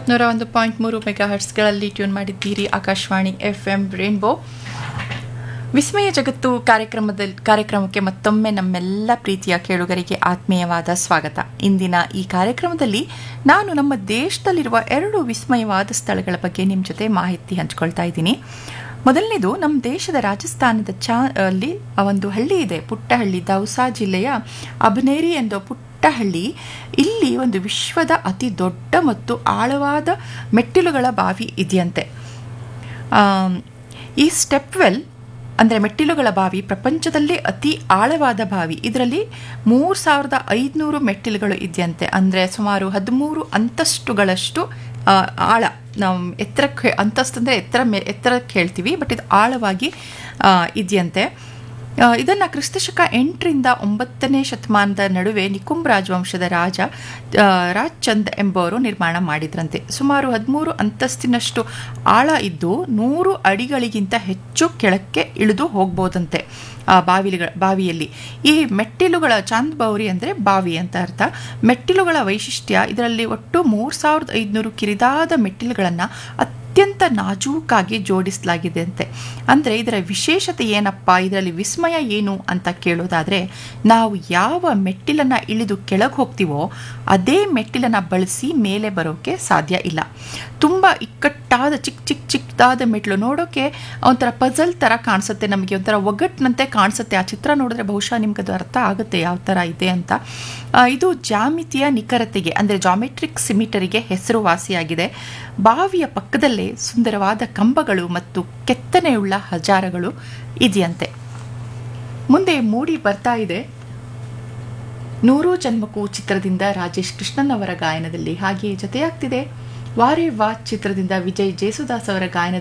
ನೂರ ಒಂದು ಪಾಯಿಂಟ್ ಮೂರು ಮೆಗಾ ಹರ್ಟ್ಸ್ಗಳಲ್ಲಿ ಟ್ಯೂನ್ ಮಾಡಿದ್ದೀರಿ ಆಕಾಶವಾಣಿ ಎಫ್ ಎಂ ರೇನ್ಬೋ ವಿಸ್ಮಯ ಜಗತ್ತು ಕಾರ್ಯಕ್ರಮದಲ್ಲಿ ಕಾರ್ಯಕ್ರಮಕ್ಕೆ ಮತ್ತೊಮ್ಮೆ ನಮ್ಮೆಲ್ಲ ಪ್ರೀತಿಯ ಕೇಳುಗರಿಗೆ ಆತ್ಮೀಯವಾದ ಸ್ವಾಗತ ಇಂದಿನ ಈ ಕಾರ್ಯಕ್ರಮದಲ್ಲಿ ನಾನು ನಮ್ಮ ದೇಶದಲ್ಲಿರುವ ಎರಡು ವಿಸ್ಮಯವಾದ ಸ್ಥಳಗಳ ಬಗ್ಗೆ ನಿಮ್ಮ ಜೊತೆ ಮಾಹಿತಿ ಹಂಚ್ಕೊಳ್ತಾ ಇದ್ದೀನಿ ಮೊದಲನೇದು ನಮ್ಮ ದೇಶದ ರಾಜಸ್ಥಾನದ ಚಾ ಅಲ್ಲಿ ಒಂದು ಹಳ್ಳಿ ಇದೆ ಪುಟ್ಟ ಹಳ್ಳಿ ದೌಸಾ ಜಿಲ್ಲೆಯ ಅಬನೇರಿ ಎಂಬ ಪುಟ್ಟ ಹಳ್ಳಿ ಇಲ್ಲಿ ಒಂದು ವಿಶ್ವದ ಅತಿ ದೊಡ್ಡ ಮತ್ತು ಆಳವಾದ ಮೆಟ್ಟಿಲುಗಳ ಬಾವಿ ಇದೆಯಂತೆ ಆಮ್, ಈ ಸ್ಟೆಪ್ವೆಲ್ ಅಂದರೆ ಮೆಟ್ಟಿಲುಗಳ ಬಾವಿ ಪ್ರಪಂಚದಲ್ಲೇ ಅತಿ ಆಳವಾದ ಬಾವಿ ಇದರಲ್ಲಿ ಮೂರು ಸಾವಿರದ ಐದುನೂರು ಮೆಟ್ಟಿಲುಗಳು ಇದೆಯಂತೆ ಅಂದರೆ ಸುಮಾರು ಹದಿಮೂರು ಅಂತಸ್ತುಗಳಷ್ಟು ಆ, ಆಳ ನಾವು ಎತ್ತರಕ್ಕೆ ಅಂತಸ್ತು ಅಂದರೆ ಎತ್ತರ ಮೇ ಎತ್ತರಕ್ಕೆ ಹೇಳ್ತೀವಿ ಬಟ್ ಇದು ಆಳವಾಗಿ ಆ, ಇದೆಯಂತೆ ಆ, ಇದನ್ನ ಕ್ರಿಸ್ತಶಕ ಎಂಟರಿಂದ ಒಂಬತ್ತನೇ ಶತಮಾನದ ನಡುವೆ ನಿಕುಂಬ್ ರಾಜವಂಶದ ರಾಜ ಆ, ರಾಜ್ ಚಂದ್ ಎಂಬುವರು ನಿರ್ಮಾಣ ಮಾಡಿದ್ರಂತೆ ಸುಮಾರು ಹದಿಮೂರು ಅಂತಸ್ತಿನಷ್ಟು ಆಳ ಇದ್ದು ನೂರು ಅಡಿಗಳಿಗಿಂತ ಹೆಚ್ಚು ಕೆಳಕ್ಕೆ ಇಳಿದು ಹೋಗ್ಬೋದಂತೆ ಆ ಬಾವಿಗಳ ಬಾವಿಯಲ್ಲಿ ಈ ಮೆಟ್ಟಿಲುಗಳ ಚಾಂದ್ ಬೌರಿ ಅಂದರೆ ಬಾವಿ ಅಂತ ಅರ್ಥ ಮೆಟ್ಟಿಲುಗಳ ವೈಶಿಷ್ಟ್ಯ ಇದರಲ್ಲಿ ಒಟ್ಟು ಮೂರು ಸಾವಿರದ ಐದುನೂರು ಕಿರಿದಾದ ಮೆಟ್ಟಿಲುಗಳನ್ನು ಅತ್ಯಂತ ನಾಜೂಕಾಗಿ ಜೋಡಿಸಲಾಗಿದೆ ಅಂತೆ ಅಂದರೆ ಇದರ ವಿಶೇಷತೆ ಏನಪ್ಪ ಇದರಲ್ಲಿ ವಿಸ್ಮಯ ಏನು ಅಂತ ಕೇಳೋದಾದರೆ ನಾವು ಯಾವ ಮೆಟ್ಟಿಲನ್ನು ಇಳಿದು ಕೆಳಗೆ ಹೋಗ್ತೀವೋ ಅದೇ ಮೆಟ್ಟಿಲನ್ನು ಬಳಸಿ ಮೇಲೆ ಬರೋಕ್ಕೆ ಸಾಧ್ಯ ಇಲ್ಲ ತುಂಬ ಇಕ್ಕಟ್ಟಾದ ಚಿಕ್ಕ ಚಿಕ್ಕ ಚಿಕ್ಕದಾದ ಮೆಟ್ಲು ನೋಡೋಕೆ ಒಂಥರ ಪಜಲ್ ಥರ ಕಾಣಿಸುತ್ತೆ ನಮಗೆ ಒಂಥರ ಒಗ್ಗಟ್ಟಿನಂತೆ ಕಾಣಿಸುತ್ತೆ ಆ ಚಿತ್ರ ನೋಡಿದ್ರೆ ಬಹುಶಃ ನಿಮ್ಗೆ ಅದು ಅರ್ಥ ಆಗುತ್ತೆ ಯಾವ ಥರ ಇದೆ ಅಂತ ಆ, ಇದು ಜಾಮಿತಿಯ ನಿಖರತೆಗೆ ಅಂದರೆ ಜಾಮೆಟ್ರಿಕ್ ಸಿಮಿಟರಿಗೆ ಹೆಸರುವಾಸಿಯಾಗಿದೆ ಬಾವಿಯ ಪಕ್ಕದಲ್ಲೇ ಸುಂದರವಾದ ಕಂಬಗಳು ಮತ್ತು ಕೆತ್ತನೆಯುಳ್ಳ ಹಜಾರಗಳು ಇದೆಯಂತೆ ಮುಂದೆ ಮೂಡಿ ಬರ್ತಾ ಇದೆ ನೂರು ಜನ್ಮಕ್ಕೂ ಚಿತ್ರದಿಂದ ರಾಜೇಶ್ ಕೃಷ್ಣನ್ ಅವರ ಗಾಯನದಲ್ಲಿ ಹಾಗೆಯೇ ಜೊತೆಯಾಗ್ತಿದೆ ವಾರೇ ವಾ ಚಿತ್ರದಿಂದ ವಿಜಯ್ ಜೇಸುದಾಸ್ ಅವರ ಗಾಯನದಲ್ಲಿ